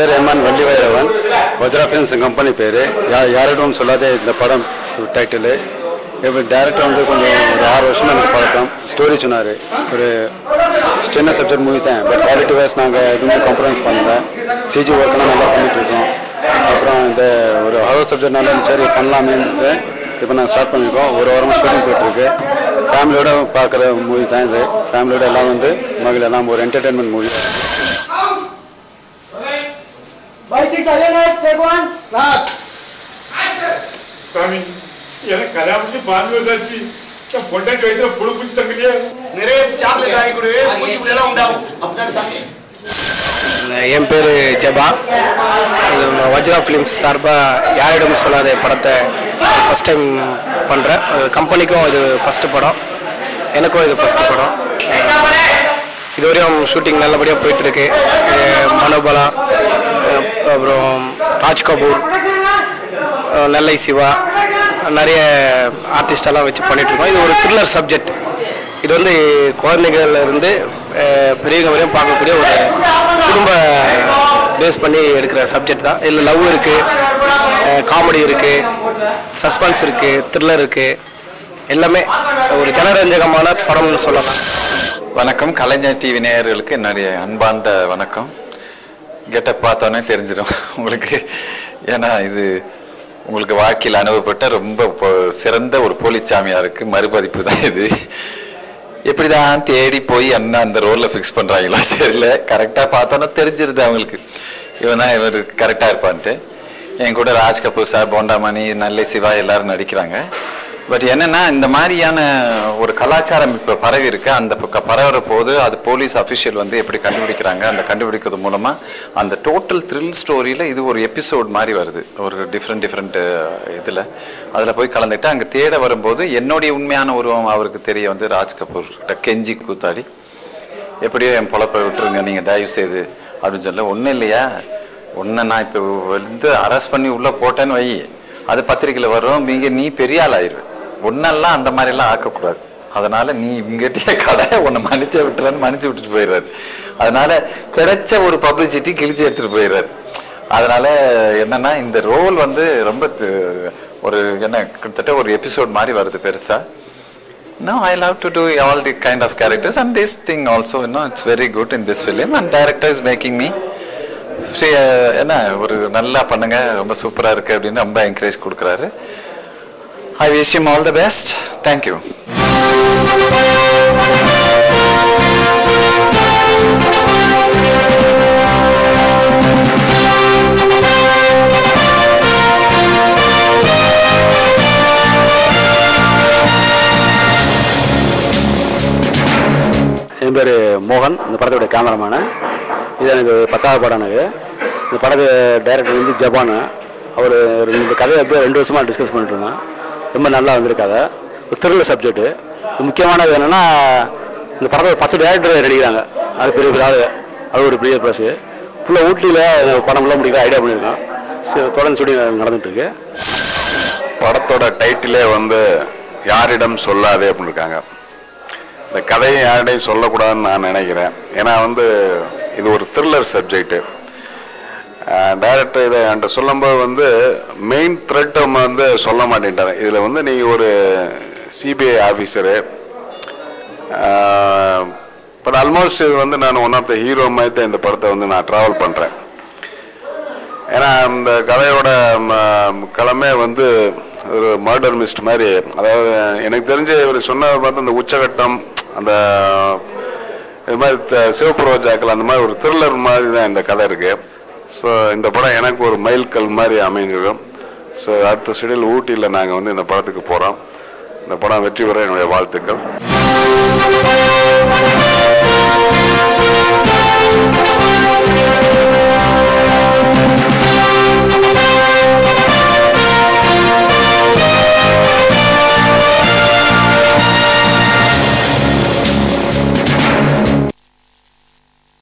பேர் M N Vallivairavan Vajra films company பேர் யா யாரிடம் சொல்லாத இந்த படம் டைட்டிலு இப்போ டேரக்டர் வந்து கொஞ்சம் ஒரு ஆறு வருஷமா எனக்கு பழக்கம் ஸ்டோரி சொன்னார் ஒரு சின்ன சப்ஜெக்ட் மூவி தான் பட் குவாலிட்டி வைஸ் நாங்கள் எதுவுமே காம்ப்ரமைஸ் பண்ணல சிஜி ஒர்க்கெல்லாம் நல்லா பண்ணிட்டு இருக்கோம் அப்புறம் இந்த ஒரு ஹவர் சப்ஜெக்ட்னால சரி பண்ணலாமேன்ட்டு இப்போ நாங்கள் ஸ்டார்ட் பண்ணியிருக்கோம் ஒரு வாரமாக ஷூட்டிங் போயிட்டுருக்கு ஃபேமிலியோட பார்க்குற மூவி தான் இது ஃபேமிலியோட எல்லாம் வந்து மகள் எல்லாம் ஒரு entertainment movie By six awareness, take one. சாமி எனக்கு கல்யாணம் பண்ணி பாஞ்சு வருஷம் ஆச்சு என் பொண்டாட்டி வயிற்றுல புழு பூச்சி தங்கிலியே நிறைய சாக்லேட் வாங்கி கொடு பூச்சி புள்ளி எல்லாம் உண்டாகும் அப்படித்தானே சாமி என் பேர் ஜெபா இது வஜ்ரா ஃபிலிம்ஸ் சார்பாக யாரிடம் சொல்லாத படத்தை ஃபஸ்ட் டைம் பண்ணுறேன் கம்பெனிக்கும் இது ஃபஸ்ட்டு படம் எனக்கும் இது ஃபஸ்ட்டு படம் இதுவரையும் ஷூட்டிங் நல்லபடியாக போயிட்டுருக்கு மனோபலா அஹ் அப்புறம் ராஜ் கபூர் அஹ் நெல்லை சிவா நிறைய ஆர்டிஸ்டெல்லாம் வச்சு பண்ணிகிட்ருக்கோம் இது ஒரு த்ரில்லர் சப்ஜெக்ட் இது வந்து குழந்தைகள்ல இருந்து அஹ், பெரியவங்க வரையும் பார்க்கக்கூடிய ஒரு குடும்ப பேஸ் பண்ணி எடுக்கிற சப்ஜெக்ட் தான் இதில் லவ் இருக்குது காமெடி இருக்குது சஸ்பென்ஸ் இருக்குது த்ரில்லர் இருக்குது எல்லாமே ஒரு ஜனரஞ்சகமான படம்னு சொல்லலாம் வணக்கம் கலைஞர் டிவி நேயர்களுக்கு என்னுடைய அன்பார்ந்த வணக்கம் கெட்டப் பார்த்தோன்னே தெரிஞ்சிடும் உங்களுக்கு ஏன்னா இது உங்களுக்கு வாழ்க்கையில் அனுபவப்பட்ட ரொம்ப பொ- சிறந்த ஒரு போலிச்சாமியாருக்கு மறுபதிப்பு தான் இது எப்படி தான் தேடி போய் என்ன அந்த ரோலில் ஃபிக்ஸ் பண்ணுறாங்களோ தெரியல கரெக்டாக பார்த்தோன்னா தெரிஞ்சிருது அவங்களுக்கு இவன் தான் இவர் கரெக்டாக இருப்பான்ட்டு என் கூட ராஜ் கபூர் சார் போண்டாமணி நல்லை சிவா எல்லாரும் நடிக்கிறாங்க பட் என்னன்னா இந்த மாதிரியான ஒரு கலாச்சாரம் இப்போ பரவி இருக்கு அந்த பக்க- பரவுற போது அது போலீஸ் அஃபிஷியல் வந்து எப்படி கண்டுபிடிக்கிறாங்க அந்த கண்டுபிடிக்கிறது மூலமா அந்த டோட்டல் த்ரில் ஸ்டோரியில இது ஒரு எபிசோட் மாதிரி வருது ஒரு டிஃப்ரெண்ட் டிஃப்ரெண்ட் இதுல அதுல போய் கலந்துட்டு அங்க தேட வரும்போது என்னுடைய உண்மையான உருவம் அவருக்கு தெரிய வந்து ராஜ் கபூர் கிட்ட கெஞ்சி கூத்தாடி எப்படியோ என் பொழப்பை விட்டுருங்க நீங்கள் தயவு செய்து அப்படின்னு சொல்ல ஒன்றும் இல்லையா ஒன்றை நான் இப்போ வந்து அரெஸ்ட் பண்ணி உள்ளே போட்டேன்னு வை அது பத்திரிக்கையில் வரும் நீங்க நீ பெரிய ஆள் ஆயிரு ஒன்னெல்லாம் அந்த மாதிரிலாம் ஆக்கக்கூடாது அதனால நீ இங்கிட்டே கடை உன்னை மன்னிச்சே விட்டுறான்னு மன்னிச்சு விட்டுட்டு போயிடுறாரு அதனால கிடைச்ச ஒரு பப்ளிசிட்டி கிழிச்சு எடுத்துட்டு போயிடுறாரு அதனால என்னன்னா இந்த ரோல் வந்து ரொம்ப து- ஒரு என்ன கிட்டத்தட்ட ஒரு எபிசோட் மாதிரி வருது பெருசா No, I love to do all the kind of characters, and this thing also, you know, it's very good in this film. And director is making me, see, uh, என்ன ஒரு நல்லா பண்ணுங்க ரொம்ப சூப்பரா இருக்கு அப்படின்னு ரொம்ப என்கரேஜ் கொடுக்குறாரு I wish him all the best thank you என் பேர் மோகன் இந்த படத்தோட கேமராமேனு இது எனக்கு பத்தாவது படம் எனக்கு இந்த படத்து டைரக்டர் வந்து ஜப்பானு அவர் இந்த கதையை எப்படியோ ரெண்டு வருஷமாக டிஸ்கஸ் பண்ணிட்டு இருந்தேன் ரொம்ப நல்லா வந்திருக்கு கதை ஒரு த்ரில்லர் சப்ஜெக்ட்டு இது முக்கியமானது என்னென்னா இந்த படத்தை பத்து டேரக்டர் நடிக்கிறாங்க அது பெரிய பெரிய ஆள் அது ஒரு பெரிய ப்ளஸ் ஃபுல்லாக ஊட்டியில் படம் ஃபுல்லாக முடிக்கிற ஐடியா பண்ணியிருக்கோம் சரி, தொடர்ந்து ஷூட்டிங் நடந்துட்டு இருக்கு படத்தோட டைட்டிலே வந்து யாரிடம் சொல்லாதே அப்படின்னு இருக்காங்க இந்த கதையை யாரிடையும் சொல்லக்கூடாதுன்னு நான் நினைக்கிறேன் ஏன்னா வந்து இது ஒரு த்ரில்லர் சப்ஜெக்ட்டு டைரக்டர் இதை என்கிட்ட சொல்லும்போது வந்து மெயின் த்ரெட் வந்து சொல்ல மாட்டேன்ட்டாரு இதில் வந்து நீங்கள் ஒரு சிபிஐ ஆஃபீஸரு பட் ஆல்மோஸ்ட் இது வந்து நான் ஒன் ஆஃப் த ஹீரோ மாதிரி தான் இந்த படத்தை வந்து நான் ட்ராவல் பண்ணுறேன் ஏன்னா இந்த கதையோட ம, களமே வந்து ஒரு மர்டர் மிஸ்ட் மாதிரி அதாவது எனக்கு தெரிஞ்சு இவர் சொன்னது பார்த்து அந்த உச்சகட்டம் அந்த இது மாதிரி த- சிவப்பு ரோஜாக்கள் அந்த மாதிரி ஒரு த்ரில்லர் மாதிரி தான் இந்த கதை இருக்கு ஸோ இந்த படம் எனக்கு ஒரு மைல்கல் மாதிரி அமைஞ்சிடும் ஸோ அடுத்த ஷெடியூல் ஊட்டியில் நாங்கள் வந்து இந்த படத்துக்கு போகிறோம் இந்த படம் வெற்றி பெற என்னுடைய வாழ்த்துக்கள்